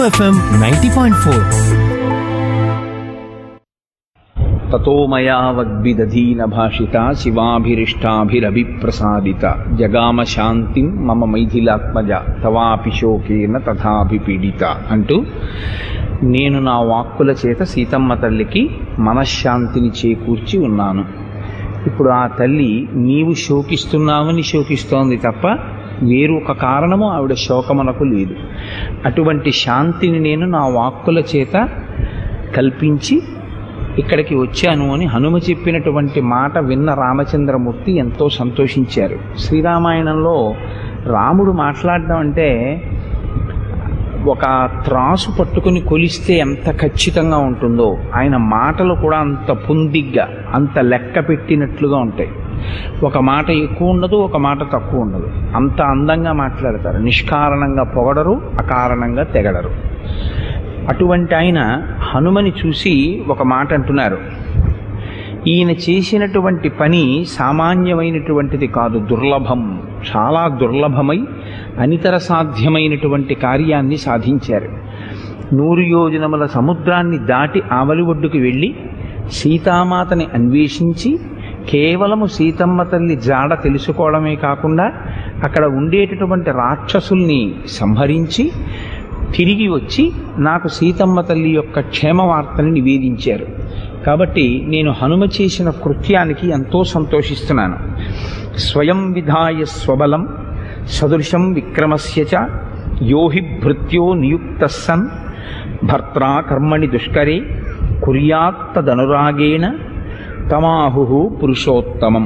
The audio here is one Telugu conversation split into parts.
ఎఫ్ఎం నైంటీ పాయింట్ ఫోర్ తతో మయా వద్విదధీన భాషిత శివాభిరిష్టాభిరభిప్రసాదిత జగామ శాంతిం మమ మైథిలాత్మజ తవాపి శోకేన తథాభిపీడిత అంటూ నేను నా వాక్కుల చేత సీతమ్మ తల్లికి మనశ్శాంతిని చేకూర్చి ఉన్నాను ఇప్పుడు ఆ తల్లి నీవు శోకిస్తున్నావని శోకిస్తోంది తప్ప వేరు ఒక కారణము ఆవిడ శోకమునకు లేదు అటువంటి శాంతిని నేను నా వాక్కుల చేత కల్పించి ఇక్కడికి వచ్చాను అని హనుమ చెప్పినటువంటి మాట విన్న రామచంద్రమూర్తి ఎంతో సంతోషించారు శ్రీరామాయణంలో రాముడు మాట్లాడడం అంటే ఒక త్రాసు పట్టుకుని కొలిస్తే ఎంత ఖచ్చితంగా ఉంటుందో ఆయన మాటలు కూడా అంత పొందిగ్గా అంత లెక్క పెట్టినట్లుగా ఉంటాయి ఒక మాట ఎక్కువ ఉండదు ఒక మాట తక్కువ ఉండదు అంత అందంగా మాట్లాడతారు నిష్కారణంగా పొగడరు అకారణంగా తెగడరు అటువంటి ఆయన హనుమని చూసి ఒక మాట అంటున్నారు ఈయన చేసినటువంటి పని సామాన్యమైనటువంటిది కాదు దుర్లభం చాలా దుర్లభమై అనితర సాధ్యమైనటువంటి కార్యాన్ని సాధించారు నూరు యోజనముల సముద్రాన్ని దాటి ఆవలి ఒడ్డుకు వెళ్ళి సీతామాతని అన్వేషించి కేవలము సీతమ్మ తల్లి జాడ తెలుసుకోవడమే కాకుండా అక్కడ ఉండేటటువంటి రాక్షసుల్ని సంహరించి తిరిగి వచ్చి నాకు సీతమ్మ తల్లి యొక్క క్షేమ వార్తని నివేదించారు కాబట్టి నేను హనుమ చేసిన కృత్యానికి ఎంతో సంతోషిస్తున్నాను స్వయం విధాయ స్వబలం సదృశం విక్రమస్య చ యోహి భృత్యో నియుక్త సన్ భర్త్రా కర్మణి దుష్కరే కుర్యాత్తదనురాగేణ తమాహు పురుషోత్తమం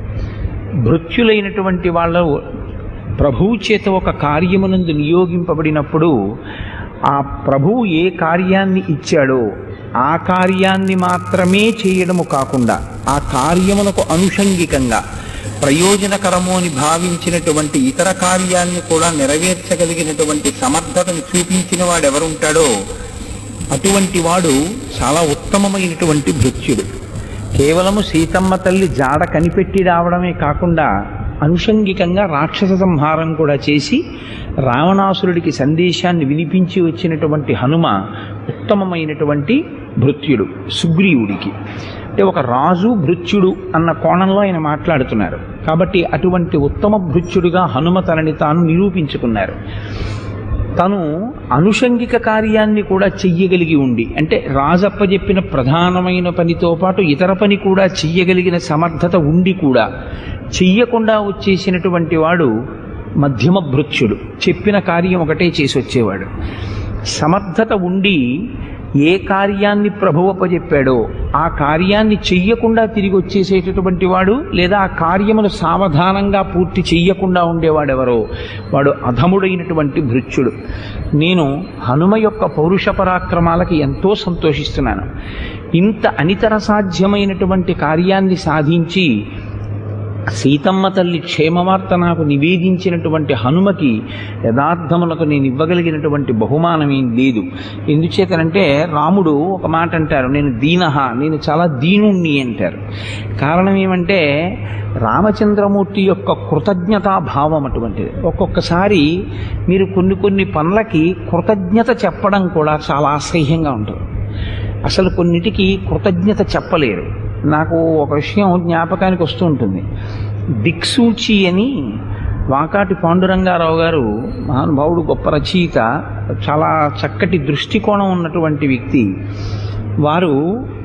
భృత్యులైనటువంటి వాళ్ళ ప్రభువు చేత ఒక కార్యమునందు నియోగింపబడినప్పుడు ఆ ప్రభువు ఏ కార్యాన్ని ఇచ్చాడో ఆ కార్యాన్ని మాత్రమే చేయడము కాకుండా ఆ కార్యమునకు అనుషంగికంగా ప్రయోజనకరము అని భావించినటువంటి ఇతర కార్యాన్ని కూడా నెరవేర్చగలిగినటువంటి సమర్థతను చూపించిన వాడు ఎవరుంటాడో అటువంటి వాడు చాలా ఉత్తమమైనటువంటి భృత్యుడు కేవలము సీతమ్మ తల్లి జాడ కనిపెట్టి రావడమే కాకుండా అనుషంగికంగా రాక్షస సంహారం కూడా చేసి రావణాసురుడికి సందేశాన్ని వినిపించి వచ్చినటువంటి హనుమ ఉత్తమమైనటువంటి భృత్యుడు సుగ్రీవుడికి అంటే ఒక రాజు భృత్యుడు అన్న కోణంలో ఆయన మాట్లాడుతున్నారు కాబట్టి అటువంటి ఉత్తమ భృత్యుడుగా హనుమ తనని తాను నిరూపించుకున్నారు తను అనుషంగిక కార్యాన్ని కూడా చెయ్యగలిగి ఉండి అంటే రాజప్ప చెప్పిన ప్రధానమైన పనితో పాటు ఇతర పని కూడా చెయ్యగలిగిన సమర్థత ఉండి కూడా చెయ్యకుండా వచ్చేసినటువంటి వాడు మధ్యమ భృత్యుడు చెప్పిన కార్యం ఒకటే చేసి వచ్చేవాడు సమర్థత ఉండి ఏ కార్యాన్ని ప్రభువప్పచెప్పాడో ఆ కార్యాన్ని చెయ్యకుండా తిరిగి వచ్చేసేటటువంటి వాడు లేదా ఆ కార్యమును సావధానంగా పూర్తి చెయ్యకుండా ఉండేవాడెవరో వాడు అధముడైనటువంటి భృత్యుడు నేను హనుమ యొక్క పౌరుష పరాక్రమాలకి ఎంతో సంతోషిస్తున్నాను ఇంత అనితర సాధ్యమైనటువంటి కార్యాన్ని సాధించి సీతమ్మ తల్లి క్షేమవార్త నాకు నివేదించినటువంటి హనుమకి యథార్థములకు నేను ఇవ్వగలిగినటువంటి బహుమానం ఏం లేదు ఎందుచేతనంటే రాముడు ఒక మాట అంటారు నేను దీనహ నేను చాలా దీనుణ్ణి అంటారు కారణం ఏమంటే రామచంద్రమూర్తి యొక్క కృతజ్ఞతా భావం అటువంటిది ఒక్కొక్కసారి మీరు కొన్ని కొన్ని పనులకి కృతజ్ఞత చెప్పడం కూడా చాలా అసహ్యంగా ఉంటుంది అసలు కొన్నిటికి కృతజ్ఞత చెప్పలేరు నాకు ఒక విషయం జ్ఞాపకానికి వస్తూ ఉంటుంది దిక్సూచి అని వాకాటి పాండురంగారావు గారు మహానుభావుడు గొప్ప రచయిత చాలా చక్కటి దృష్టికోణం ఉన్నటువంటి వ్యక్తి వారు